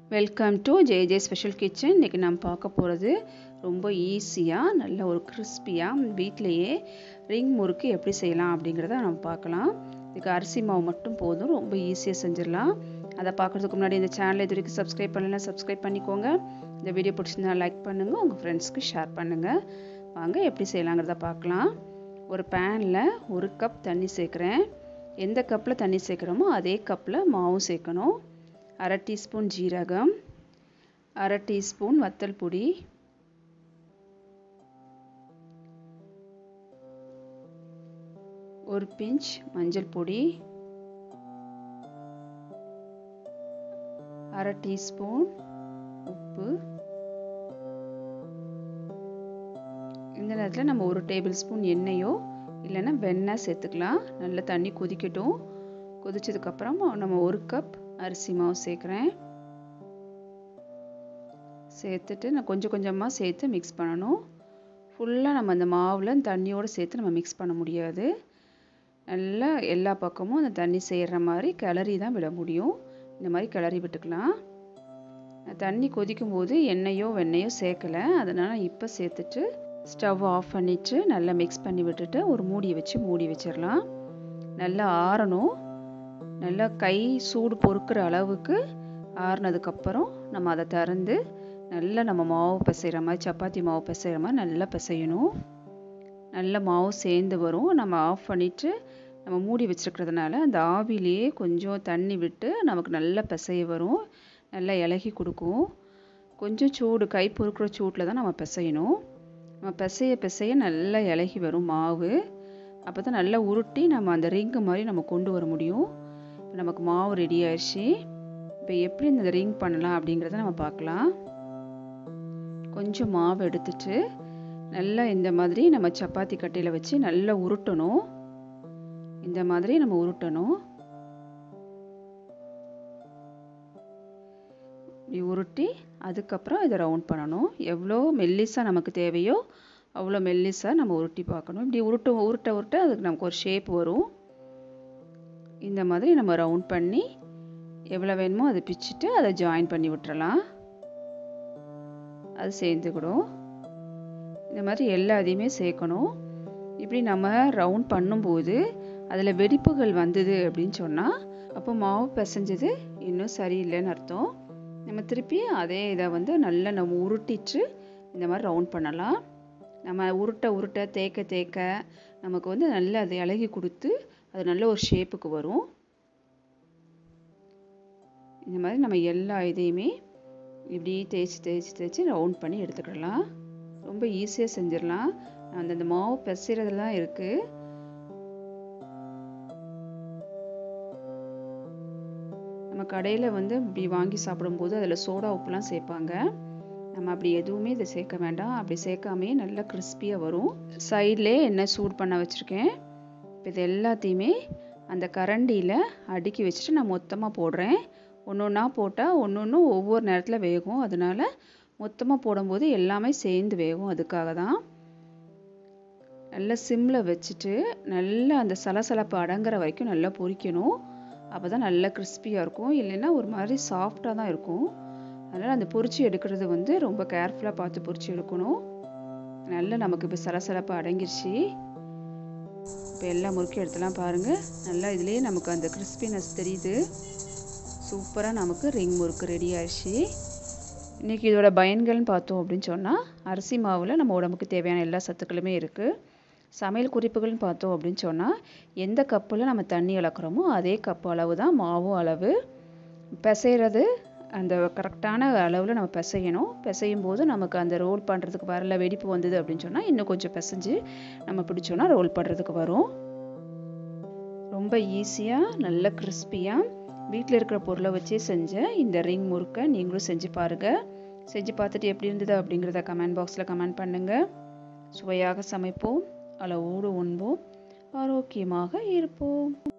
welcome to J J special kitchen இன்றைக்கி நம்ம பார்க்க போகிறது ரொம்ப ஈஸியாக நல்ல ஒரு கிறிஸ்பியாக வீட்டிலையே ரிங் முறுக்கு எப்படி செய்யலாம் அப்படிங்கிறத நம்ம பார்க்கலாம் இதுக்கு அரிசி மாவு மட்டும் போதும் ரொம்ப ஈஸியாக செஞ்சிடலாம் அதை பார்க்குறதுக்கு முன்னாடி இந்த சேனலை இது வரைக்கும் சப்ஸ்கிரைப் பண்ணலைன்னா சப்ஸ்கிரைப் பண்ணிக்கோங்க இந்த வீடியோ பிடிச்சிருந்தா லைக் பண்ணுங்கள் உங்கள் ஃப்ரெண்ட்ஸ்க்கு ஷேர் பண்ணுங்கள் வாங்க எப்படி செய்யலாங்கிறத பார்க்கலாம் ஒரு பேனில் ஒரு கப் தண்ணி சேர்க்குறேன் எந்த கப்பில் தண்ணி சேர்க்குறோமோ அதே கப்பில் மாவும் சேர்க்கணும் அரை டீஸ்பூன் ஜீரகம் அரை டீஸ்பூன் வத்தல் பொடி ஒரு பிஞ்ச் மஞ்சள் பொடி அரை டீஸ்பூன் உப்பு இந்த நேரத்தில் நம்ம ஒரு டேபிள் ஸ்பூன் எண்ணெயோ இல்லைன்னா வெண்ணெய் சேர்த்துக்கலாம் நல்லா தண்ணி கொதிக்கட்டும் கொதிச்சதுக்கப்புறம் நம்ம ஒரு கப் அரிசி மாவு சேர்க்குறேன் சேர்த்துட்டு நான் கொஞ்சம் கொஞ்சமாக சேர்த்து மிக்ஸ் பண்ணணும் ஃபுல்லாக நம்ம அந்த மாவில் தண்ணியோடு சேர்த்து நம்ம மிக்ஸ் பண்ண முடியாது நல்லா எல்லா பக்கமும் அந்த தண்ணி சேர்கிற மாதிரி கிளறி தான் விட முடியும் இந்த மாதிரி கிளறி விட்டுக்கலாம் தண்ணி கொதிக்கும் போது எண்ணெயோ வெண்ணெயோ சேர்க்கலை அதனால் இப்போ சேர்த்துட்டு ஸ்டவ் ஆஃப் பண்ணிவிட்டு நல்லா மிக்ஸ் பண்ணி விட்டுட்டு ஒரு மூடியை வச்சு மூடி வச்சிடலாம் நல்லா ஆறணும் நல்லா கை சூடு பொறுக்கிற அளவுக்கு ஆறுனதுக்கப்புறம் நம்ம அதை திறந்து நல்லா நம்ம மாவு பிசைகிற மாதிரி சப்பாத்தி மாவு பிசைகிற மாதிரி நல்லா பிசையணும் நல்ல மாவு சேர்ந்து வரும் நம்ம ஆஃப் பண்ணிவிட்டு நம்ம மூடி வச்சுருக்கிறதுனால அந்த ஆவிலேயே கொஞ்சம் தண்ணி விட்டு நமக்கு நல்லா பிசைய வரும் நல்லா இலகி கொடுக்கும் கொஞ்சம் சூடு கை பொறுக்கிற சூட்டில் தான் நம்ம பிசையணும் நம்ம பிசைய பிசைய நல்லா இலகி வரும் மாவு அப்போ தான் நல்லா உருட்டி நம்ம அந்த ரிங்கு மாதிரி நம்ம கொண்டு வர முடியும் இப்போ நமக்கு மாவு ரெடி ஆயிடுச்சு இப்போ எப்படி இந்த ரிங் பண்ணலாம் அப்படிங்கிறத நம்ம பார்க்கலாம் கொஞ்சம் மாவு எடுத்துட்டு நல்லா இந்த மாதிரி நம்ம சப்பாத்தி கட்டையில் வச்சு நல்லா உருட்டணும் இந்த மாதிரி நம்ம உருட்டணும் இப்படி உருட்டி அதுக்கப்புறம் இதை ரவுண்ட் பண்ணணும் எவ்வளோ மெல்லிஸாக நமக்கு தேவையோ அவ்வளோ மெல்லிஸாக நம்ம உருட்டி பார்க்கணும் இப்படி உருட்ட உருட்ட உருட்ட அதுக்கு நமக்கு ஒரு ஷேப் வரும் இந்த மாதிரி நம்ம ரவுண்ட் பண்ணி எவ்வளோ வேணுமோ அதை பிச்சுட்டு அதை ஜாயின் பண்ணி விட்டுறலாம் அது சேர்ந்துக்கிடும் இந்த மாதிரி எல்லாத்தையுமே சேர்க்கணும் இப்படி நம்ம ரவுண்ட் பண்ணும்போது அதில் வெடிப்புகள் வந்தது அப்படின்னு சொன்னால் அப்போ மாவு பிசைஞ்சது இன்னும் சரியில்லைன்னு அர்த்தம் நம்ம திருப்பி அதே இதை வந்து நல்லா நம்ம உருட்டிட்டு இந்த மாதிரி ரவுண்ட் பண்ணலாம் நம்ம உருட்ட உருட்ட தேக்க தேக்க நமக்கு வந்து நல்லா அதை இலகி கொடுத்து அது நல்ல ஒரு ஷேப்புக்கு வரும் இந்த மாதிரி நம்ம எல்லா இதையுமே இப்படி தேய்ச்சி தேய்ச்சி தேய்ச்சி ரவுண்ட் பண்ணி எடுத்துக்கிடலாம் ரொம்ப ஈஸியாக செஞ்சிடலாம் அந்த அந்த மாவு பிசைறதுல தான் இருக்குது நம்ம கடையில் வந்து இப்படி வாங்கி சாப்பிடும்போது அதில் சோடா உப்புலாம் சேர்ப்பாங்க நம்ம அப்படி எதுவுமே இதை சேர்க்க வேண்டாம் அப்படி சேர்க்காமே நல்லா கிறிஸ்பியாக வரும் சைட்லேயே எண்ணெய் சூடு பண்ண வச்சுருக்கேன் இப்போ இது எல்லாத்தையுமே அந்த கரண்டியில் அடுக்கி வச்சுட்டு நான் மொத்தமாக போடுறேன் ஒன்று ஒன்றா போட்டால் ஒன்று ஒன்று ஒவ்வொரு நேரத்தில் வேகும் அதனால் மொத்தமாக போடும்போது எல்லாமே சேர்ந்து வேகும் அதுக்காக தான் நல்லா சிம்மில் வச்சுட்டு நல்லா அந்த சலசலப்பு அடங்குற வரைக்கும் நல்லா பொரிக்கணும் அப்போ தான் நல்லா கிறிஸ்பியாக இருக்கும் இல்லைன்னா ஒரு மாதிரி சாஃப்டாக தான் இருக்கும் அதனால் அந்த பொரிச்சு எடுக்கிறது வந்து ரொம்ப கேர்ஃபுல்லாக பார்த்து பொரிச்சு எடுக்கணும் நல்லா நமக்கு இப்போ சலசலப்பு அடங்கிருச்சு இப்போ எல்லா முறுக்கும் எடுத்துலாம் பாருங்கள் நல்லா இதுலேயே நமக்கு அந்த கிறிஸ்பினஸ் தெரியுது சூப்பராக நமக்கு ரிங் முறுக்கு ரெடி ஆயிடுச்சு இன்றைக்கி இதோட பயன்கள்னு பார்த்தோம் அப்படின்னு சொன்னால் அரிசி மாவில் நம்ம உடம்புக்கு தேவையான எல்லா சத்துக்களுமே இருக்குது சமையல் குறிப்புகள்னு பார்த்தோம் அப்படின்னு சொன்னால் எந்த கப்பில் நம்ம தண்ணி அளக்குறோமோ அதே கப்பு அளவு தான் மாவும் அளவு பிசைகிறது அந்த கரெக்டான அளவில் நம்ம பிசையணும் பிசையும் போது நமக்கு அந்த ரோல் பண்ணுறதுக்கு வரல வெடிப்பு வந்தது அப்படின்னு சொன்னால் இன்னும் கொஞ்சம் பிசைஞ்சு நம்ம பிடிச்சோன்னா ரோல் பண்ணுறதுக்கு வரும் ரொம்ப ஈஸியாக நல்ல கிறிஸ்பியாக வீட்டில் இருக்கிற பொருளை வச்சே செஞ்ச இந்த ரிங் முறுக்கை நீங்களும் செஞ்சு பாருங்கள் செஞ்சு பார்த்துட்டு எப்படி இருந்தது அப்படிங்கிறத கமெண்ட் பாக்ஸில் கமெண்ட் பண்ணுங்கள் சுவையாக சமைப்போம் அளவோடு உண்போம் ஆரோக்கியமாக இருப்போம்